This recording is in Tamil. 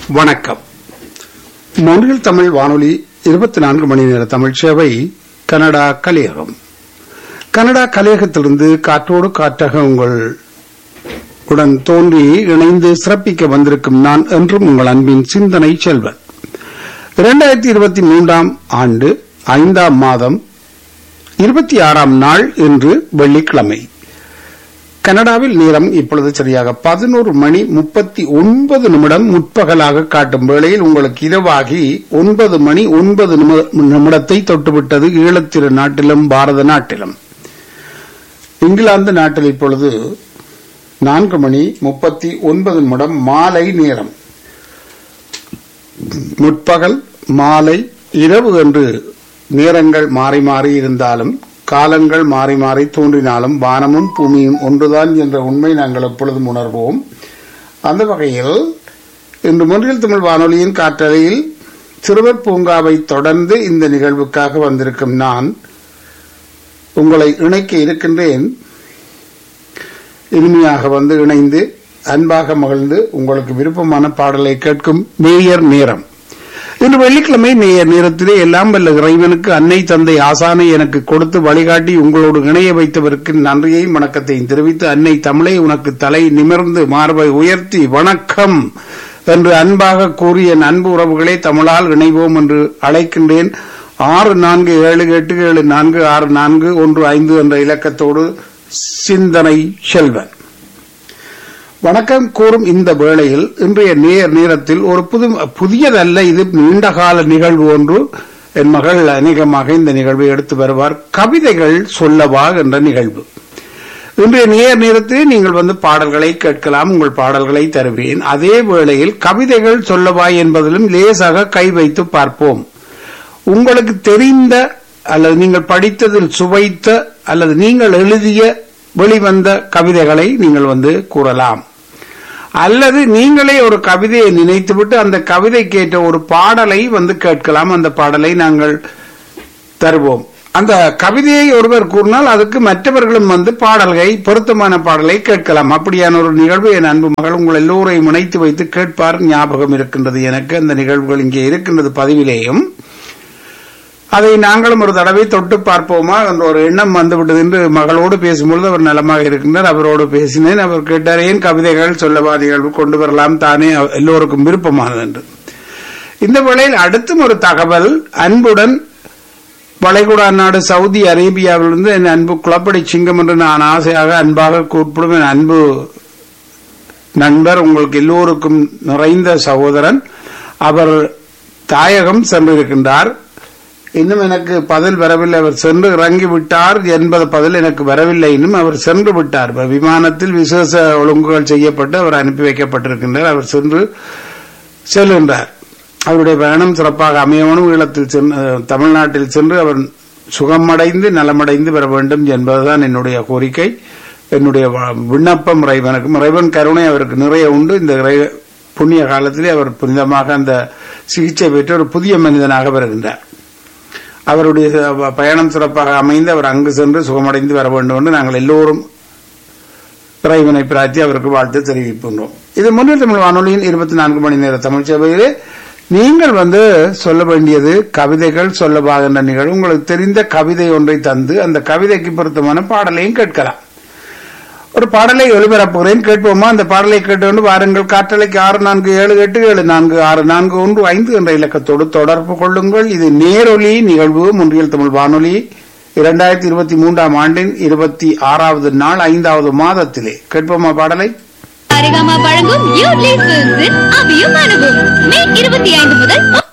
வணக்கம் மொழியில் தமிழ் வானொலி இருபத்தி நான்கு மணி நேர தமிழ் சேவை கனடா கலையகம் கனடா கலையகத்திலிருந்து காற்றோடு காற்றாக உங்கள் உடன் தோன்றி இணைந்து சிறப்பிக்க வந்திருக்கும் நான் என்றும் உங்கள் அன்பின் சிந்தனை செல்வன் இரண்டாயிரத்தி இருபத்தி மூன்றாம் ஆண்டு ஐந்தாம் மாதம் இருபத்தி ஆறாம் நாள் இன்று வெள்ளிக்கிழமை கனடாவில் நேரம் இப்பொழுது சரியாக பதினோரு மணி முப்பத்தி ஒன்பது நிமிடம் முற்பகலாக காட்டும் வேளையில் உங்களுக்கு இரவாகி ஒன்பது மணி ஒன்பது நிமிடத்தை தொட்டுவிட்டது ஈழத்திரு நாட்டிலும் பாரத நாட்டிலும் இங்கிலாந்து நாட்டில் இப்பொழுது நான்கு மணி முப்பத்தி ஒன்பது நிமிடம் மாலை நேரம் முற்பகல் மாலை இரவு என்று நேரங்கள் மாறி மாறி இருந்தாலும் காலங்கள் மாறி மாறி தோன்றினாலும் வானமும் பூமியும் ஒன்றுதான் என்ற உண்மை நாங்கள் எப்பொழுதும் உணர்வோம் அந்த வகையில் இன்று மொன்றில் தமிழ் வானொலியின் காற்றலையில் சிறுவர் பூங்காவை தொடர்ந்து இந்த நிகழ்வுக்காக வந்திருக்கும் நான் உங்களை இணைக்க இருக்கின்றேன் இனிமையாக வந்து இணைந்து அன்பாக மகிழ்ந்து உங்களுக்கு விருப்பமான பாடலை கேட்கும் மேயர் நேரம் இன்று வெள்ளிக்கிழமை நேயர் நேரத்திலே எல்லாம் வல்ல இறைவனுக்கு அன்னை தந்தை ஆசானை எனக்கு கொடுத்து வழிகாட்டி உங்களோடு இணைய வைத்தவருக்கு நன்றியையும் வணக்கத்தையும் தெரிவித்து அன்னை தமிழை உனக்கு தலை நிமிர்ந்து மார்பை உயர்த்தி வணக்கம் என்று அன்பாக கூறிய அன்பு உறவுகளே தமிழால் இணைவோம் என்று அழைக்கின்றேன் ஆறு நான்கு ஏழு எட்டு ஏழு நான்கு ஆறு நான்கு ஒன்று ஐந்து என்ற இலக்கத்தோடு சிந்தனை செல்வன் வணக்கம் கூறும் இந்த வேளையில் இன்றைய நேர் நேரத்தில் ஒரு புது புதியதல்ல இது நீண்டகால நிகழ்வு ஒன்று என் மகள் அநேகமாக இந்த நிகழ்வை எடுத்து வருவார் கவிதைகள் சொல்லவா என்ற நிகழ்வு இன்றைய நேர் நேரத்தில் நீங்கள் வந்து பாடல்களை கேட்கலாம் உங்கள் பாடல்களை தருவேன் அதே வேளையில் கவிதைகள் சொல்லவா என்பதிலும் லேசாக கை வைத்து பார்ப்போம் உங்களுக்கு தெரிந்த அல்லது நீங்கள் படித்ததில் சுவைத்த அல்லது நீங்கள் எழுதிய வெளிவந்த கவிதைகளை நீங்கள் வந்து கூறலாம் அல்லது நீங்களே ஒரு கவிதையை நினைத்துவிட்டு அந்த கவிதை கேட்ட ஒரு பாடலை வந்து கேட்கலாம் அந்த பாடலை நாங்கள் தருவோம் அந்த கவிதையை ஒருவர் கூறினால் அதுக்கு மற்றவர்களும் வந்து பாடல்களை பொருத்தமான பாடலை கேட்கலாம் அப்படியான ஒரு நிகழ்வு என் அன்பு மகள் உங்கள் எல்லோரையும் இணைத்து வைத்து கேட்பார் ஞாபகம் இருக்கின்றது எனக்கு அந்த நிகழ்வுகள் இங்கே இருக்கின்றது பதிவிலேயும் அதை நாங்களும் ஒரு தடவை தொட்டு பார்ப்போமா என்ற ஒரு எண்ணம் வந்துவிட்டது என்று மகளோடு பேசும்பொழுது அவர் நலமாக இருக்கின்றார் அவரோடு பேசினேன் அவர் கேட்டார் ஏன் கவிதைகள் சொல்லவா நிகழ்வு கொண்டு வரலாம் தானே எல்லோருக்கும் விருப்பமானது என்று இந்த வேளையில் அடுத்தும் ஒரு தகவல் அன்புடன் வளைகுடா நாடு சவுதி அரேபியாவிலிருந்து என் அன்பு குளப்படி சிங்கம் என்று நான் ஆசையாக அன்பாக கூப்பிடும் என் அன்பு நண்பர் உங்களுக்கு எல்லோருக்கும் நிறைந்த சகோதரன் அவர் தாயகம் சென்றிருக்கின்றார் இன்னும் எனக்கு பதில் வரவில்லை அவர் சென்று இறங்கி விட்டார் என்பது பதில் எனக்கு வரவில்லை இன்னும் அவர் சென்று விட்டார் விமானத்தில் விசேஷ ஒழுங்குகள் செய்யப்பட்டு அவர் அனுப்பி வைக்கப்பட்டிருக்கின்றார் அவர் சென்று செல்கின்றார் அவருடைய பயணம் சிறப்பாக அமையவனும் ஈழத்தில் சென்று தமிழ்நாட்டில் சென்று அவர் சுகமடைந்து நலமடைந்து வர வேண்டும் என்பதுதான் என்னுடைய கோரிக்கை என்னுடைய விண்ணப்பம் இறைவனுக்கும் இறைவன் கருணை அவருக்கு நிறைய உண்டு இந்த புண்ணிய காலத்திலே அவர் புனிதமாக அந்த சிகிச்சை பெற்று ஒரு புதிய மனிதனாக வருகின்றார் அவருடைய பயணம் சிறப்பாக அமைந்து அவர் அங்கு சென்று சுகமடைந்து வர வேண்டும் என்று நாங்கள் எல்லோரும் இறைவனை பிரார்த்தி அவருக்கு வாழ்த்து தெரிவிக்கின்றோம் இது முன்னேற்ற தமிழ் வானொலியின் இருபத்தி நான்கு மணி நேர தமிழ் சேவையிலே நீங்கள் வந்து சொல்ல வேண்டியது கவிதைகள் சொல்லவாகின்ற நிகழ்வு உங்களுக்கு தெரிந்த கவிதை ஒன்றை தந்து அந்த கவிதைக்கு பொருத்தமான பாடலையும் கேட்கலாம் ஒரு பாடலை ஒளிபரப்புகிறேன் கேட்போமா அந்த பாடலை கேட்டு வாருங்கள் காற்றலைக்கு ஆறு நான்கு ஏழு எட்டு ஏழு நான்கு ஆறு நான்கு ஒன்று ஐந்து என்ற இலக்கத்தோடு தொடர்பு கொள்ளுங்கள் இது நேரொலி நிகழ்வு முன்றியல் தமிழ் வானொலி இரண்டாயிரத்தி இருபத்தி மூன்றாம் ஆண்டின் இருபத்தி ஆறாவது நாள் ஐந்தாவது மாதத்திலே கேட்போமா பாடலை அரிகமா வழங்கும் யூட்லி பிலிம்ஸின் அபியும் அனுபவம் மே இருபத்தி ஐந்து முதல்